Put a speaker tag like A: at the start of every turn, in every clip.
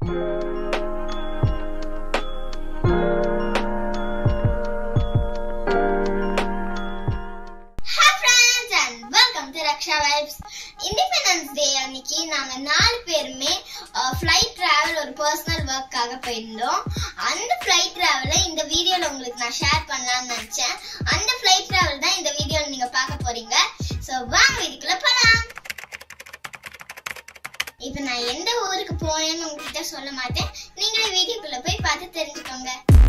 A: Hi friends and welcome to Raksha Vibes. Independence Day அன்னைக்கு நாங்க நாலு பேருமே ஃப்ளைட் டிராவல் ஒரு பர்சனல் ஒர்க்காக போயிருந்தோம் அந்த ஃப்ளைட் டிராவலை இந்த வீடியோல உங்களுக்கு நான் ஷேர் பண்ணலாம்னு நினைச்சேன் அந்த ஃப்ளைட் டிராவல் தான் இந்த வீடியோல நீங்க பார்க்க போறீங்க ஸோ வாங்க இதுக்குள்ள போலாம் இப்போ நான் எந்த ஊருக்கு போனேன்னு உங்ககிட்ட சொல்ல மாட்டேன் நீங்களே வீடியோக்குள்ள போய் பார்த்து தெரிஞ்சுக்கோங்க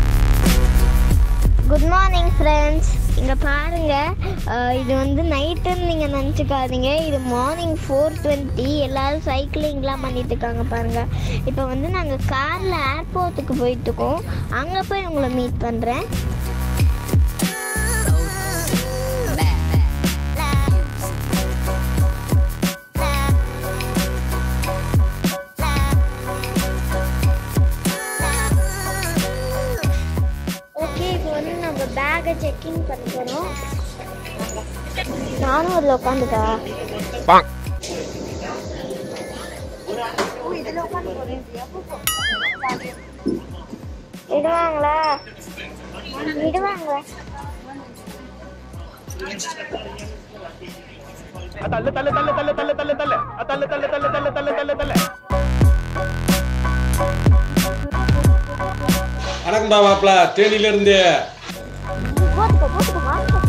A: குட் மார்னிங் ஃப்ரெண்ட்ஸ் இங்கே பாருங்க அஹ் இது வந்து நைட்டுன்னு நீங்கள் நினச்சிக்காதீங்க இது மார்னிங் ஃபோர் டுவெண்ட்டி எல்லோரும் சைக்கிளிங்லாம் பண்ணிட்டு இருக்காங்க பாருங்க இப்போ வந்து நாங்கள் காரில் ஏர்போர்ட்டுக்கு போயிட்டு இருக்கோம் அங்கே போய் உங்களை மீட் பண்ணுறேன் ஓகே இப்போ வந்து நம்ம பேக்கை செக்கிங் பண்ண போகிறோம் நானும் அதில் உட்காந்துட்டா விடுவாங்களா விடுவாங்களா
B: தள்ளு தள்ளு தள்ளு தள்ளு தள்ளு தள்ளு தள்ளு தள்ளு தள்ளு தள்ளு தள்ளு தள்ளு தள்ளு தள்ளு
C: வணக்கம்டா மாப்பிள தேனியில இருந்து
A: போட்டுக்கோ போட்டுக்கோ மாஸ்க்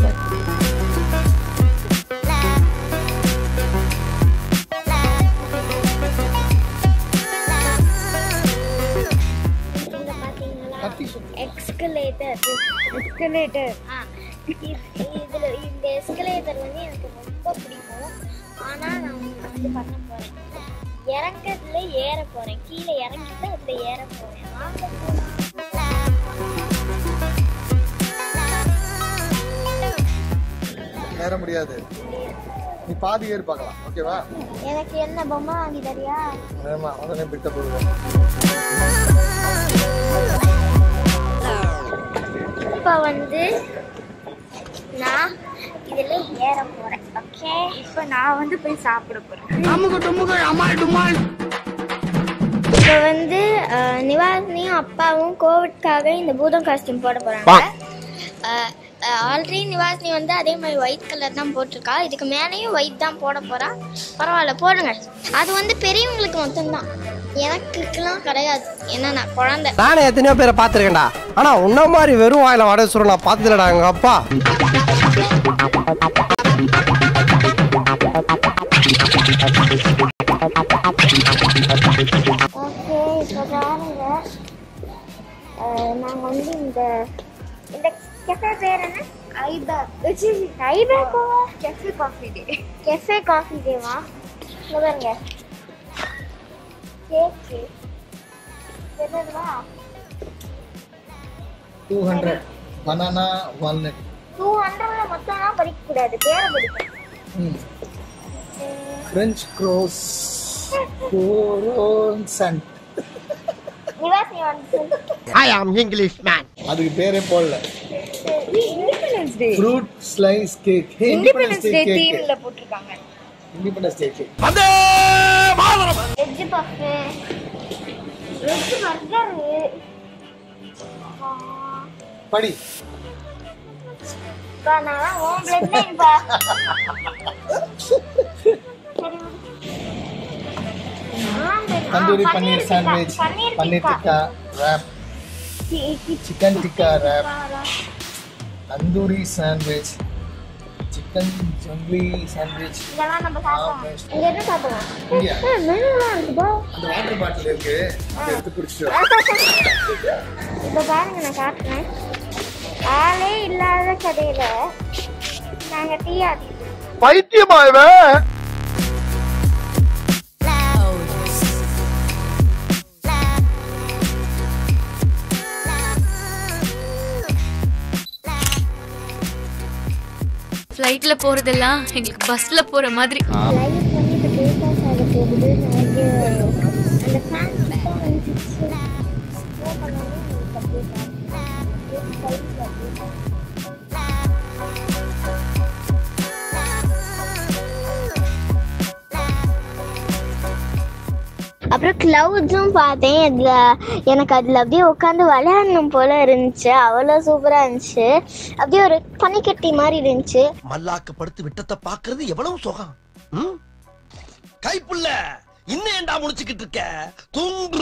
A: எக்ஸ்கலேட்டர் எஸ்கலேட்டர் இதுல இந்த எஸ்கலேட்டர் வந்து எனக்கு ரொம்ப பிடிக்கும் ஆனா நான் வந்து பண்ண போறேன் இறங்கறதுல ஏற போறேன் கீழே இறங்கிட்டு அதுல ஏற போறேன் வாங்க போலாம்.
D: ஏற முடியாது நீ பாதி ஏறி பார்க்கலாம் ஓகேவா
A: எனக்கு என்ன பொம்மை வாங்கி தரியா
D: ஆமா உடனே பிட்ட போடுவோம்
A: இப்போ வந்து நான் இதுல ஏற போறேன் ஓகே
E: இப்போ நான் வந்து போய் சாப்பிட போறேன்
A: இப்போ வந்து அஹ், நிவாசினியும் அப்பாவும் கோவிட்காக இந்த பூதம் காஸ்டியூம் போட போறாங்க ஆல்ரெடி நிவாசினி வந்து அதே மாதிரி ஒயிட் கலர் தான் போட்டிருக்கா இதுக்கு மேலேயும் ஒயிட் தான் போட போறா பரவாயில்ல போடுங்க அது வந்து பெரியவங்களுக்கு மட்டும்தான் எனக்குலாம் கிடையாது ஏன்னா நான் குழந்தை
F: நானே எத்தனையோ பேரை பார்த்துருக்கேன்டா ஆனா உன்ன மாதிரி வெறும் வாயில வடை சுருள் நான் பார்த்ததுலடா எங்க அப்பா
A: ஓகே இப்போ பாருங்க அஹ், நாங்க வந்து இந்த இந்த கெஃபே பேர் என்ன ஐபேக் ஐபேக்கோ
E: Cafe Coffee Day
A: cafe coffee டேவா இங்க பாருங்க கேக்கு என்னதுவா
D: two hundred banana walnut
A: two ஹண்ட்ரட்ல மொத்தம்லாம் படிக்க கூடாது பேரை படிக்கணும்
D: ஃப்ரெஞ்ச் க்ரோஸ் கோரோன்சன்ட்
A: நிவாசினி வந்து
F: ஐ ஆம் இங்கிலீஷ் மேன்
D: அதுக்கு பேரே போடல
E: Independence Day
D: fruit slice cake
E: Independence Day
D: cake
E: தீம்ல போட்டிருக்காங்க
D: Independence Day cake
A: veg buffet veg burger
D: படி
A: நான் உன் பிளட் லைன்பா
D: tandoori paneer sandwich paneer tikka wrap chicken tikka wrap tandoori sandwich chicken jungli sandwich
A: இதெல்லாம் நம்ம சாப்பிடுவோம் இங்க என்ன சாப்பிடுவோம்
D: இங்க
A: மெனுலாம் இருக்குப்பா
D: அந்த வாட்டர் பாட்டில் இருக்கு அதை எடுத்து குடிச்சிட்டு வா.
A: இப்ப பாருங்க நான் காட்டுறேன் ஆளே இல்லாத கடையில நாங்க டீ ஆடி
B: பைத்தியமா இவன்
E: ஃப்ளைட்ல போறதெல்லாம் எங்களுக்கு பஸ்ல போற மாதிரி
A: லைவ் பண்ணி இப்போ டேட்டாஸ் ஆக போகுது நாளைக்கு அந்த ஃபேன் கிட்ட வந்துச்சு ஸ்லோ பண்ணாலும் கம்ப்ளீட் அப்புறம் கிளவுட்ஸும் பார்த்தேன் அதில் எனக்கு அதில் அப்படியே உட்காந்து விளையாடணும் போல இருந்துச்சு அவ்வளோ சூப்பராக இருந்துச்சு அப்படியே ஒரு பனிக்கட்டி மாதிரி இருந்துச்சு
G: மல்லாக்க படுத்து விட்டத்தை பாக்குறது எவ்வளவு சுகம் ம்? கைப்புள்ள இன்னும் ஏன்டா முடிச்சுக்கிட்டு இருக்க தூங்கு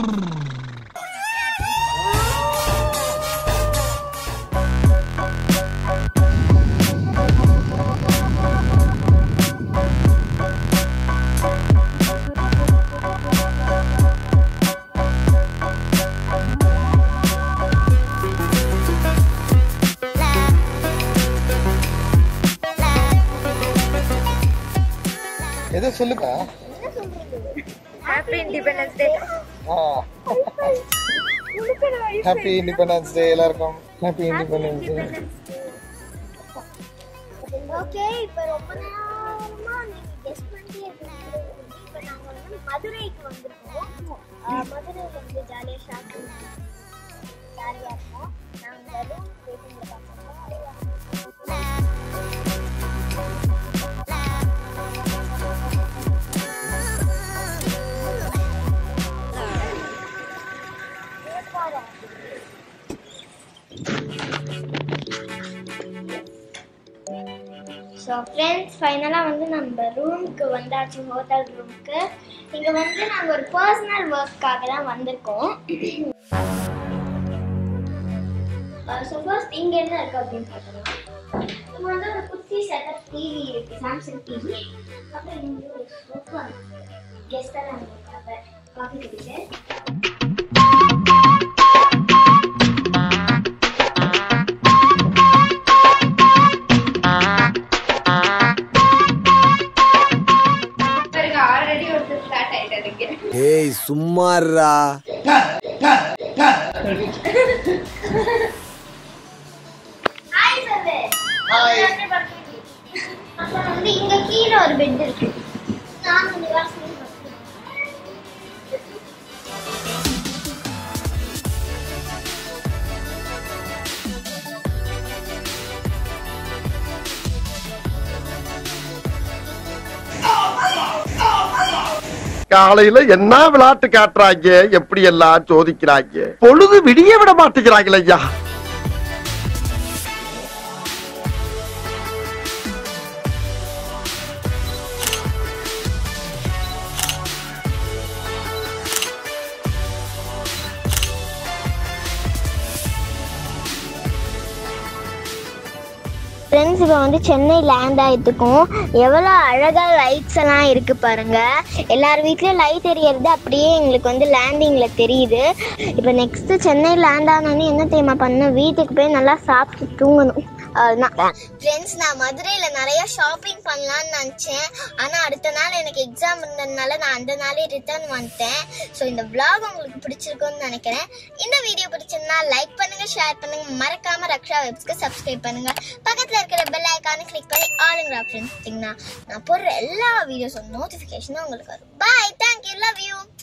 D: எதோ சொல்லுக்கா
E: happy Independence Day
D: happy Independence Day எல்லாருக்கும் ஹாப்பி இண்டிபெண்டன்ஸ் டே
A: ஓகே இப்போ ரொம்ப நேரமா நீங்க கெஸ் பண்ணி இப்போ நாங்க வந்து மதுரைக்கு வந்திருக்கோம் அஹ் மதுரையில வந்து ஜாலியா ஷாப்பிங் ஜாலியா இருக்கும் நாங்க ரூம் வெயிட்டிங்ல ஸோ ஃப்ரெண்ட்ஸ் ஃபைனலாக வந்து நம்ம ரூமுக்கு வந்தாச்சு ஹோட்டல் ரூமுக்கு இங்கே வந்து நாங்கள் ஒரு பர்சனல் ஒர்க்காக தான் வந்திருக்கோம் ஸோ ஃபர்ஸ்ட் இங்கே என்ன இருக்கு அப்படின்னு பார்க்கலாம் இங்கே வந்து ஒரு குட்டி செட்டப் டிவி இருக்கு சாம்சங் டிவி அப்புறம் இங்கே ஒரு சோஃபா கெஸ்டெல்லாம் இருக்காங்க காஃபி குடிச்சு
G: ஏய் சும்மாறா
A: ஹாய் சொல்லு
D: ஹாய்
A: அப்புறம் வந்து இங்க கீழே ஒரு பெட் இருக்கு நான் வந்து வாசல்
H: காலையில என்ன விளையாட்டு காட்டுறாங்க எப்படி எல்லாம் சோதிக்கிறாங்க பொழுது விடிய விட மாட்டேங்கிறாங்களே ஐயா
A: ஃப்ரெண்ட்ஸ் இப்போ வந்து சென்னை லேண்ட் ஆயிட்டுக்கும் எவ்வளோ அழகாக லைட்ஸ் எல்லாம் இருக்கு பாருங்க எல்லார் வீட்லேயும் லைட் எரியறது அப்படியே எங்களுக்கு வந்து லேண்டிங்கில் தெரியுது இப்போ நெக்ஸ்ட் சென்னை லேண்ட் ஆனோடனே என்ன தெரியுமா பண்ண வீட்டுக்கு போய் நல்லா சாப்பிட்டு தூங்கணும் அதுதான் ஃப்ரெண்ட்ஸ் நான் மதுரையில் நிறைய ஷாப்பிங் பண்ணலான்னு நினச்சேன் ஆனால் அடுத்த நாள் எனக்கு எக்ஸாம் இருந்ததுனால நான் அந்த நாளே ரிட்டர்ன் வந்துட்டேன் ஸோ இந்த vlog உங்களுக்கு பிடிச்சிருக்கும்னு நினைக்கிறேன் இந்த வீடியோ பிடிச்சிருந்தா லைக் பண்ணுங்க ஷேர் பண்ணுங்க மறக்காம ரக்ஷா வெப்ஸ்க்கு சப்ஸ்கிரைப் பண்ணுங்க பக்கத்தில் இருக்கிற பெல் ஐக்கானை கிளிக் பண்ணி ஆளுங்கிற ஆப்ஷன் பார்த்தீங்கன்னா நான் போடுற எல்லா வீடியோஸும் நோட்டிஃபிகேஷனும் உங்களுக்கு வரும் பாய் தேங்க்யூ லவ் யூ